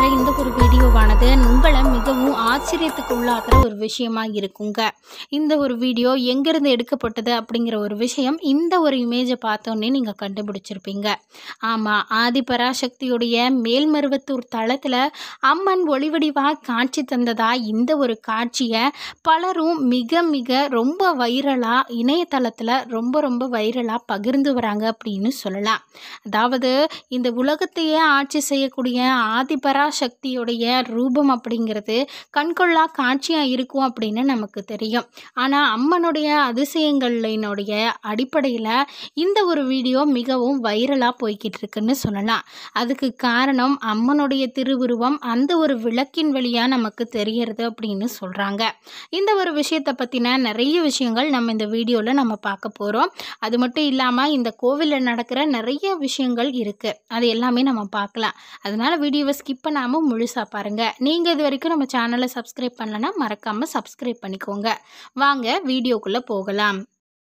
பார்க்குற இந்த ஒரு வீடியோவானது உங்களை மிகவும் ஆச்சரியத்துக்கு உள்ளாகிற ஒரு விஷயமா இருக்குங்க இந்த ஒரு வீடியோ எங்கேருந்து எடுக்கப்பட்டது அப்படிங்கிற ஒரு விஷயம் இந்த ஒரு இமேஜை பார்த்தோன்னே நீங்கள் கண்டுபிடிச்சிருப்பீங்க ஆமாம் ஆதிபராசக்தியுடைய மேல்மருவத்தூர் தளத்தில் அம்மன் ஒளிவடிவாக காட்சி தந்ததா இந்த ஒரு காட்சியை பலரும் மிக மிக ரொம்ப வைரலாக இணையதளத்தில் ரொம்ப ரொம்ப வைரலாக பகிர்ந்து வராங்க அப்படின்னு சொல்லலாம் அதாவது இந்த உலகத்தையே ஆட்சி செய்யக்கூடிய ஆதிபராசக்தியுடைய ரூபம் அப்படிங்கிறது கண்கொள்ளா காட்சியாக இருக்கும் அப்படின்னு நமக்கு தெரியும் ஆனால் அம்மனுடைய அதிசயங்களினுடைய அடிப்படையில் இந்த ஒரு வீடியோ மிகவும் வைரலாக போய்கிட்டு இருக்குன்னு சொல்லலாம் அதுக்கு காரணம் அம்மனுடைய திருவுருவம் அந்த ஒரு விளக்கின் வழியாக நமக்கு தெரியறது அப்படின்னு சொல்கிறாங்க இந்த ஒரு விஷயத்தை பற்றின நிறைய விஷயங்கள் நம்ம இந்த வீடியோவில் நம்ம பார்க்க போகிறோம் அது மட்டும் இல்லாமல் இந்த கோவிலில் நடக்கிற நிறைய விஷயங்கள் இருக்குது அது எல்லாமே நம்ம பார்க்கலாம் அதனால் வீடியோவை ஸ்கிப் பண்ணாமல் முழுசாக பாருங்கள் நீங்கள் இது வரைக்கும் நம்ம சேனலை சப்ஸ்கிரைப் பண்ணலன்னா மறக்காமல் சப்ஸ்கிரைப் பண்ணிக்கோங்க வாங்க வீடியோக்குள்ளே போகலாம்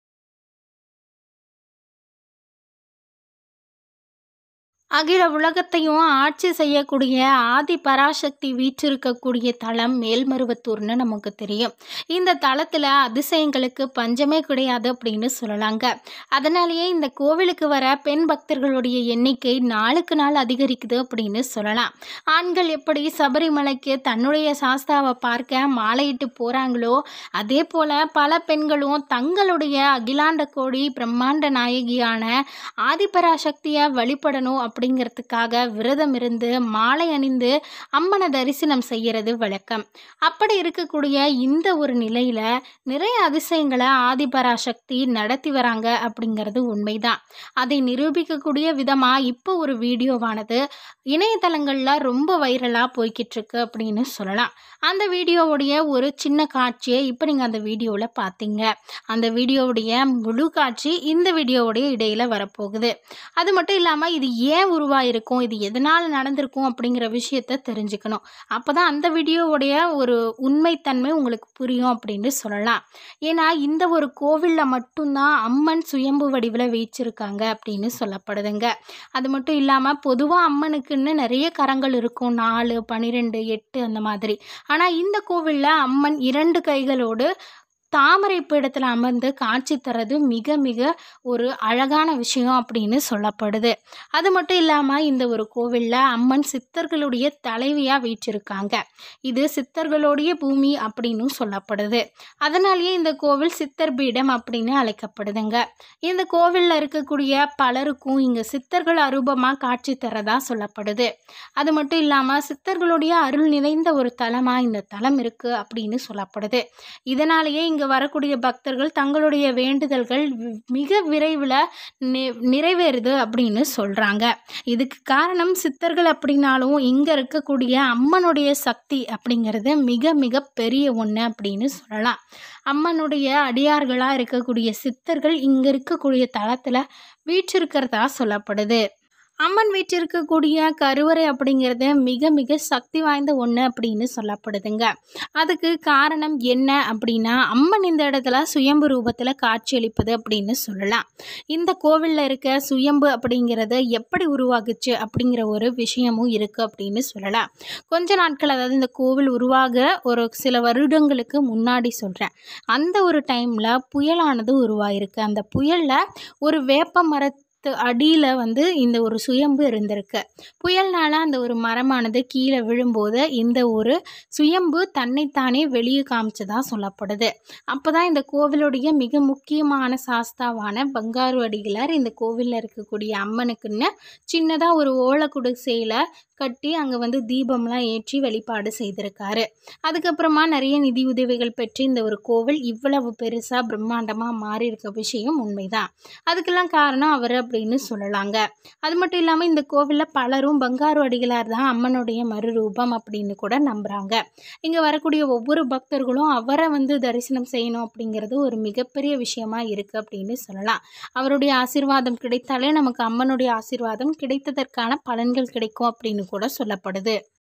அகில உலகத்தையும் ஆட்சி செய்யக்கூடிய ஆதி பராசக்தி வீற்றிருக்கக்கூடிய தலம் மேல்மருவத்தூர்னு நமக்கு தெரியும் இந்த தலத்தில் அதிசயங்களுக்கு பஞ்சமே கிடையாது அப்படின்னு சொல்லலாங்க அதனாலேயே இந்த கோவிலுக்கு வர பெண் பக்தர்களுடைய எண்ணிக்கை நாளுக்கு நாள் அதிகரிக்குது அப்படின்னு சொல்லலாம் ஆண்கள் எப்படி சபரிமலைக்கு தன்னுடைய சாஸ்தாவை பார்க்க மாலையிட்டு போகிறாங்களோ அதே போல் பல பெண்களும் தங்களுடைய அகிலாண்ட கோடி பிரம்மாண்ட நாயகியான ஆதிபராசக்தியை வழிபடணும் அப்படிங்கிறதுக்காக விரதம் இருந்து மாலை அணிந்து அம்மனை தரிசனம் செய்கிறது வழக்கம் அப்படி இருக்கக்கூடிய இந்த ஒரு நிலையில் நிறைய அதிசயங்களை ஆதிபராசக்தி நடத்தி வராங்க அப்படிங்கிறது உண்மைதான் அதை நிரூபிக்கக்கூடிய விதமாக இப்போ ஒரு வீடியோவானது இணையதளங்களில் ரொம்ப வைரலாக போய்கிட்டு இருக்கு அப்படின்னு சொல்லலாம் அந்த வீடியோவுடைய ஒரு சின்ன காட்சியை இப்போ நீங்கள் அந்த வீடியோவில் பார்த்தீங்க அந்த வீடியோவுடைய முழு காட்சி இந்த வீடியோவுடைய இடையில் வரப்போகுது அது மட்டும் இல்லாமல் இது ஏன் உருவாயிருக்கும் இது எதனால் நடந்திருக்கும் அப்படிங்கிற விஷயத்த தெரிஞ்சுக்கணும் அப்போ தான் அந்த வீடியோவுடைய ஒரு உண்மைத்தன்மை உங்களுக்கு புரியும் அப்படின்னு சொல்லலாம் ஏன்னா இந்த ஒரு கோவிலில் மட்டும்தான் அம்மன் சுயம்பு வடிவில் வீச்சிருக்காங்க அப்படின்னு சொல்லப்படுதுங்க அது மட்டும் இல்லாமல் பொதுவாக அம்மனுக்குன்னு நிறைய கரங்கள் இருக்கும் நாலு பன்னிரெண்டு எட்டு அந்த மாதிரி ஆனால் இந்த கோவிலில் அம்மன் இரண்டு கைகளோடு தாமரை பீடத்தில் அமர்ந்து காட்சி தர்றது மிக மிக ஒரு அழகான விஷயம் அப்படின்னு சொல்லப்படுது அது மட்டும் இல்லாமல் இந்த ஒரு கோவிலில் அம்மன் சித்தர்களுடைய தலைவியாக வீற்றிருக்காங்க இது சித்தர்களுடைய பூமி அப்படின்னு சொல்லப்படுது அதனாலேயே இந்த கோவில் சித்தர் பீடம் அப்படின்னு அழைக்கப்படுதுங்க இந்த கோவிலில் இருக்கக்கூடிய பலருக்கும் இங்கே சித்தர்கள் அரூபமாக காட்சி தரதா சொல்லப்படுது அது மட்டும் இல்லாமல் சித்தர்களுடைய அருள் நிறைந்த ஒரு தலமாக இந்த தலம் இருக்குது அப்படின்னு சொல்லப்படுது இதனாலேயே இங்கே வரக்கூடிய பக்தர்கள் தங்களுடைய வேண்டுதல்கள் வி- மிக விரைவில் நி நிறைவேறுது அப்படின்னு சொல்கிறாங்க இதுக்கு காரணம் சித்தர்கள் அப்படின்னாலும் இங்கே இருக்கக்கூடிய அம்மனுடைய சக்தி அப்படிங்கிறது மிக மிக பெரிய ஒன்று அப்படின்னு சொல்லலாம் அம்மனுடைய அடியார்களாக இருக்கக்கூடிய சித்தர்கள் இங்கே இருக்கக்கூடிய தளத்தில் வீற்றிருக்கிறதா சொல்லப்படுது அம்மன் வீற்றிருக்கக்கூடிய கருவறை அப்படிங்கிறது மிக மிக சக்தி வாய்ந்த ஒன்று அப்படின்னு சொல்லப்படுதுங்க அதுக்கு காரணம் என்ன அப்படின்னா அம்மன் இந்த இடத்துல சுயம்பு ரூபத்தில் காட்சியளிப்பது அப்படின்னு சொல்லலாம் இந்த கோவிலில் இருக்க சுயம்பு அப்படிங்கிறது எப்படி உருவாகுச்சு அப்படிங்கிற ஒரு விஷயமும் இருக்குது அப்படின்னு சொல்லலாம் கொஞ்ச நாட்கள் அதாவது இந்த கோவில் உருவாக ஒரு சில வருடங்களுக்கு முன்னாடி சொல்கிறேன் அந்த ஒரு டைமில் புயலானது உருவாயிருக்கு அந்த புயலில் ஒரு வேப்ப மரத்து அடியில் வந்து இந்த ஒரு சுயம்பு இருந்திருக்கு புயல்னால அந்த ஒரு மரமானது கீழே விழும்போது இந்த ஒரு சுயம்பு தன்னைத்தானே வெளியே காமிச்சதா சொல்லப்படுது அப்போ தான் இந்த கோவிலுடைய மிக முக்கியமான சாஸ்தாவான பங்காரு அடிகளார் இந்த கோவிலில் இருக்கக்கூடிய அம்மனுக்குன்னு சின்னதாக ஒரு ஓலை குடிசையில் கட்டி அங்கே வந்து தீபம்லாம் ஏற்றி வழிபாடு செய்திருக்காரு அதுக்கப்புறமா நிறைய நிதி உதவிகள் பெற்று இந்த ஒரு கோவில் இவ்வளவு பெருசாக பிரம்மாண்டமாக மாறி இருக்க விஷயம் உண்மைதான் அதுக்கெல்லாம் காரணம் அவர் அப்படின்னு சொல்லலாங்க அது மட்டும் இல்லாமல் இந்த கோவிலில் பலரும் பங்காரு அடிகளார் தான் அம்மனுடைய மறுரூபம் அப்படின்னு கூட நம்புகிறாங்க இங்கே வரக்கூடிய ஒவ்வொரு பக்தர்களும் அவரை வந்து தரிசனம் செய்யணும் அப்படிங்கிறது ஒரு மிகப்பெரிய விஷயமா இருக்குது அப்படின்னு சொல்லலாம் அவருடைய ஆசீர்வாதம் கிடைத்தாலே நமக்கு அம்மனுடைய ஆசீர்வாதம் கிடைத்ததற்கான பலன்கள் கிடைக்கும் அப்படின்னு கூட சொல்லப்படுது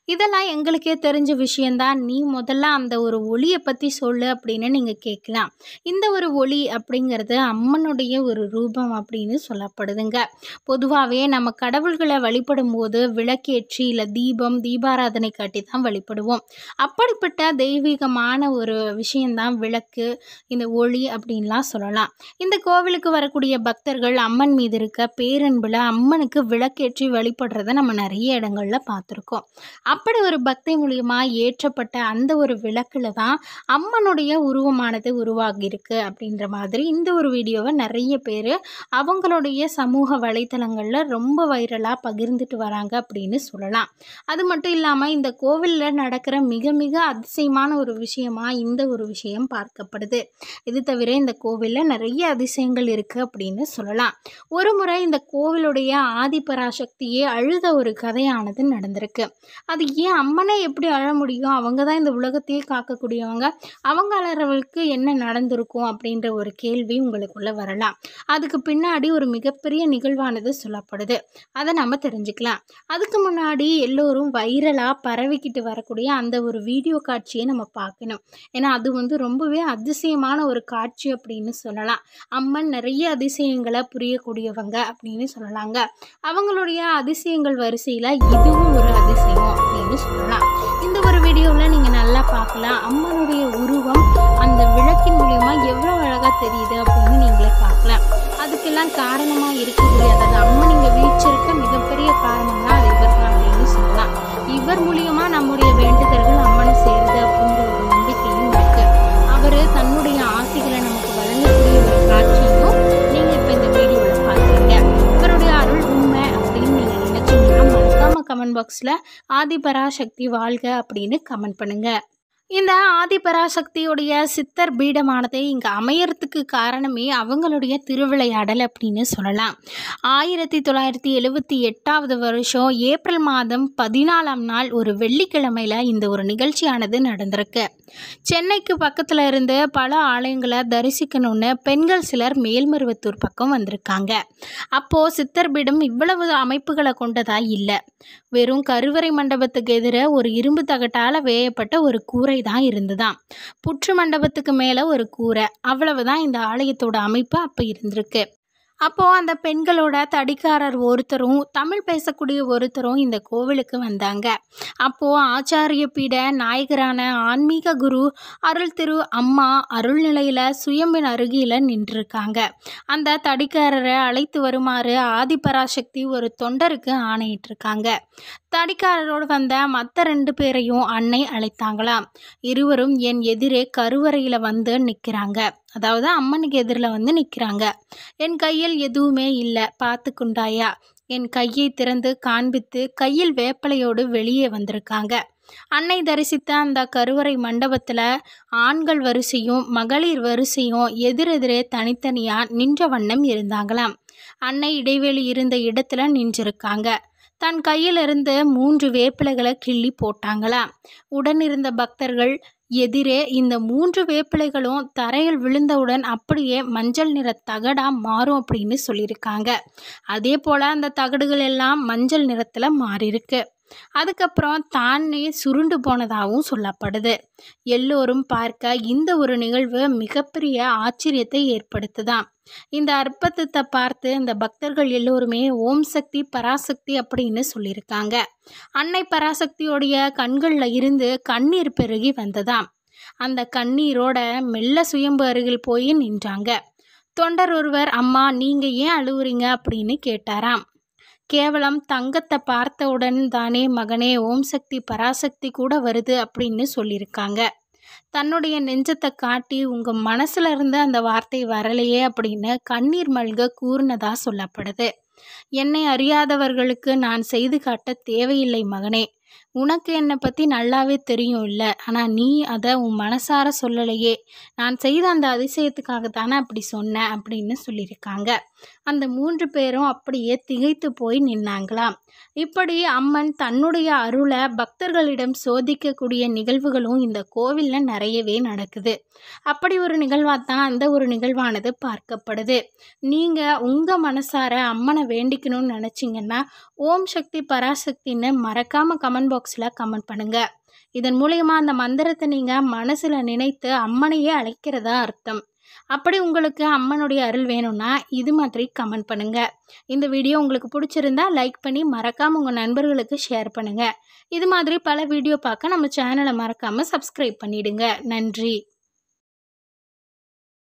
இதெல்லாம் எங்களுக்கே தெரிஞ்ச விஷயந்தான் நீ முதல்ல அந்த ஒரு ஒளியை பற்றி சொல்லு அப்படின்னு நீங்கள் கேட்கலாம் இந்த ஒரு ஒளி அப்படிங்கிறது அம்மனுடைய ஒரு ரூபம் அப்படின்னு சொல்லப்படுதுங்க பொதுவாகவே நம்ம கடவுள்களை வழிபடும் போது விளக்கேற்றி இல்லை தீபம் தீபாராதனை காட்டி தான் வழிபடுவோம் அப்படிப்பட்ட தெய்வீகமான ஒரு விஷயந்தான் விளக்கு இந்த ஒளி அப்படின்லாம் சொல்லலாம் இந்த கோவிலுக்கு வரக்கூடிய பக்தர்கள் அம்மன் மீது இருக்க பேரன்பில் அம்மனுக்கு விளக்கேற்றி வழிபடுறத நம்ம நிறைய இடங்களில் பார்த்துருக்கோம் அப்படி ஒரு பக்தி மூலியமா ஏற்றப்பட்ட அந்த ஒரு விளக்கில் தான் அம்மனுடைய உருவமானது உருவாகியிருக்கு அப்படின்ற மாதிரி இந்த ஒரு வீடியோவை நிறைய பேர் அவங்களுடைய சமூக வலைத்தளங்களில் ரொம்ப வைரலாக பகிர்ந்துட்டு வராங்க அப்படின்னு சொல்லலாம் அது மட்டும் இல்லாமல் இந்த கோவிலில் நடக்கிற மிக மிக அதிசயமான ஒரு விஷயமா இந்த ஒரு விஷயம் பார்க்கப்படுது இது தவிர இந்த கோவிலில் நிறைய அதிசயங்கள் இருக்குது அப்படின்னு சொல்லலாம் ஒரு முறை இந்த கோவிலுடைய ஆதிபராசக்தியே அழுத ஒரு கதையானது நடந்திருக்கு அது ஏன் அம்மனே எப்படி அழ முடியும் அவங்க தான் இந்த உலகத்தையே காக்கக்கூடியவங்க அவங்க அழறவளுக்கு என்ன நடந்திருக்கும் அப்படின்ற ஒரு கேள்வி உங்களுக்குள்ள வரலாம் அதுக்கு பின்னாடி ஒரு மிகப்பெரிய நிகழ்வானது சொல்லப்படுது அதை நம்ம தெரிஞ்சுக்கலாம் அதுக்கு முன்னாடி எல்லோரும் வைரலாக பரவிக்கிட்டு வரக்கூடிய அந்த ஒரு வீடியோ காட்சியை நம்ம பார்க்கணும் ஏன்னா அது வந்து ரொம்பவே அதிசயமான ஒரு காட்சி அப்படின்னு சொல்லலாம் அம்மன் நிறைய அதிசயங்களை புரியக்கூடியவங்க அப்படின்னு சொல்லலாங்க அவங்களுடைய அதிசயங்கள் வரிசையில் இதுவும் ஒரு அதிசயம் அப்படின்னு சொல்லலாம் இந்த ஒரு வீடியோவில் நீங்கள் நல்லா பார்க்கலாம் அம்மனுடைய உருவம் அந்த விளக்கின் மூலியமா எவ்வளோ அழகாக தெரியுது அப்படின்னு நீங்களே பார்க்கலாம் அதுக்கெல்லாம் காரணமாக இருக்கக்கூடிய அதாவது அம்மன் இங்கே வீழ்ச்சிருக்க மிகப்பெரிய காரணம் தான் அது இவர் தான் அப்படின்னு சொல்லலாம் இவர் மூலியமா நம்முடைய வேண்டுதல்கள் அம்மனை சேருது அப்படிங்கிற ஒரு நம்பிக்கையும் இருக்கு அவர் தன்னுடைய ஆசைகளை நமக்கு வழங்கக்கூடிய ஒரு காட்சியும் நீங்கள் இப்போ இந்த வீடியோவில் பார்க்குறீங்க இவருடைய அருள் உண்மை அப்படின்னு நீங்கள் நினச்சிங்கன்னா மறக்காம கமெண்ட் பாக்ஸில் ஆதிபராசக்தி வாழ்க அப்படின்னு கமெண்ட் பண்ணுங்க இந்த ஆதிபராசக்தியுடைய சித்தர் பீடமானது இங்கே அமையறதுக்கு காரணமே அவங்களுடைய திருவிளையாடல் அப்படின்னு சொல்லலாம் ஆயிரத்தி தொள்ளாயிரத்தி எழுவத்தி எட்டாவது வருஷம் ஏப்ரல் மாதம் பதினாலாம் நாள் ஒரு வெள்ளிக்கிழமையில் இந்த ஒரு நிகழ்ச்சியானது நடந்திருக்கு சென்னைக்கு பக்கத்தில் இருந்து பல ஆலயங்களை தரிசிக்கணும்னு பெண்கள் சிலர் மேல்மருவத்தூர் பக்கம் வந்திருக்காங்க அப்போது சித்தர் பீடம் இவ்வளவு அமைப்புகளை கொண்டதா இல்லை வெறும் கருவறை மண்டபத்துக்கு எதிர ஒரு இரும்பு தகட்டால் வேயப்பட்ட ஒரு கூரை தான் இருந்துதான் புற்று மண்டபத்துக்கு மேலே ஒரு கூரை அவ்வளவுதான் இந்த ஆலயத்தோட அமைப்பு அப்போ இருந்திருக்கு அப்போது அந்த பெண்களோட தடிக்காரர் ஒருத்தரும் தமிழ் பேசக்கூடிய ஒருத்தரும் இந்த கோவிலுக்கு வந்தாங்க அப்போது ஆச்சாரிய பீட நாயகரான ஆன்மீக குரு அருள் திரு அம்மா அருள்நிலையில் சுயம்பின் அருகில் நின்றுருக்காங்க அந்த தடிக்காரரை அழைத்து வருமாறு ஆதிபராசக்தி ஒரு தொண்டருக்கு ஆணையிட்டிருக்காங்க தடிக்காரரோடு வந்த மற்ற ரெண்டு பேரையும் அன்னை அழைத்தாங்களாம் இருவரும் என் எதிரே கருவறையில் வந்து நிற்கிறாங்க அதாவது அம்மனுக்கு எதிரில் வந்து நிற்கிறாங்க என் கையில் எதுவுமே இல்லை பார்த்து குண்டாயா என் கையை திறந்து காண்பித்து கையில் வேப்பலையோடு வெளியே வந்திருக்காங்க அன்னை தரிசித்த அந்த கருவறை மண்டபத்தில் ஆண்கள் வரிசையும் மகளிர் வரிசையும் எதிரெதிரே தனித்தனியாக நின்ற வண்ணம் இருந்தாங்களாம் அன்னை இடைவெளி இருந்த இடத்துல நின்றிருக்காங்க தன் கையிலிருந்து மூன்று வேப்பிலைகளை கிள்ளி போட்டாங்களாம் உடனிருந்த பக்தர்கள் எதிரே இந்த மூன்று வேப்பிலைகளும் தரையில் விழுந்தவுடன் அப்படியே மஞ்சள் நிற தகடா மாறும் அப்படின்னு சொல்லியிருக்காங்க அதே போல் அந்த தகடுகள் எல்லாம் மஞ்சள் நிறத்தில் மாறியிருக்கு அதுக்கப்புறம் தானே சுருண்டு போனதாகவும் சொல்லப்படுது எல்லோரும் பார்க்க இந்த ஒரு நிகழ்வு மிகப்பெரிய ஆச்சரியத்தை ஏற்படுத்துதான் இந்த அற்புதத்தை பார்த்து இந்த பக்தர்கள் எல்லோருமே ஓம் சக்தி பராசக்தி அப்படின்னு சொல்லியிருக்காங்க அன்னை பராசக்தியோடைய கண்களில் இருந்து கண்ணீர் பெருகி வந்ததாம் அந்த கண்ணீரோட மெல்ல சுயம்பு அருகில் போய் நின்றாங்க தொண்டர் ஒருவர் அம்மா நீங்கள் ஏன் அழுவுறீங்க அப்படின்னு கேட்டாராம் கேவலம் தங்கத்தை பார்த்தவுடன் தானே மகனே ஓம் சக்தி பராசக்தி கூட வருது அப்படின்னு சொல்லியிருக்காங்க தன்னுடைய நெஞ்சத்தை காட்டி உங்கள் மனசுல இருந்து அந்த வார்த்தை வரலையே அப்படின்னு கண்ணீர் மல்க கூர்னதா சொல்லப்படுது என்னை அறியாதவர்களுக்கு நான் செய்து காட்ட தேவையில்லை மகனே உனக்கு என்னை பற்றி நல்லாவே தெரியும் இல்லை ஆனால் நீ அதை உன் மனசார சொல்லலையே நான் செய்த அந்த அதிசயத்துக்காக தானே அப்படி சொன்னேன் அப்படின்னு சொல்லியிருக்காங்க அந்த மூன்று பேரும் அப்படியே திகைத்து போய் நின்னாங்களாம் இப்படி அம்மன் தன்னுடைய அருளை பக்தர்களிடம் சோதிக்கக்கூடிய நிகழ்வுகளும் இந்த கோவிலில் நிறையவே நடக்குது அப்படி ஒரு நிகழ்வாக தான் அந்த ஒரு நிகழ்வானது பார்க்கப்படுது நீங்கள் உங்கள் மனசார அம்மனை வேண்டிக்கணும்னு நினச்சிங்கன்னா ஓம் சக்தி பராசக்தின்னு மறக்காமல் கமெண்ட் பாக்ஸ் பாக்ஸில் கமெண்ட் பண்ணுங்கள் இதன் மூலயமா அந்த மந்திரத்தை நீங்கள் மனசில் நினைத்து அம்மனையே அழைக்கிறதா அர்த்தம் அப்படி உங்களுக்கு அம்மனுடைய அருள் வேணும்னா இது மாதிரி கமெண்ட் பண்ணுங்கள் இந்த வீடியோ உங்களுக்கு பிடிச்சிருந்தா லைக் பண்ணி மறக்காமல் உங்கள் நண்பர்களுக்கு ஷேர் பண்ணுங்கள் இது மாதிரி பல வீடியோ பார்க்க நம்ம சேனலை மறக்காமல் சப்ஸ்கிரைப் பண்ணிடுங்க நன்றி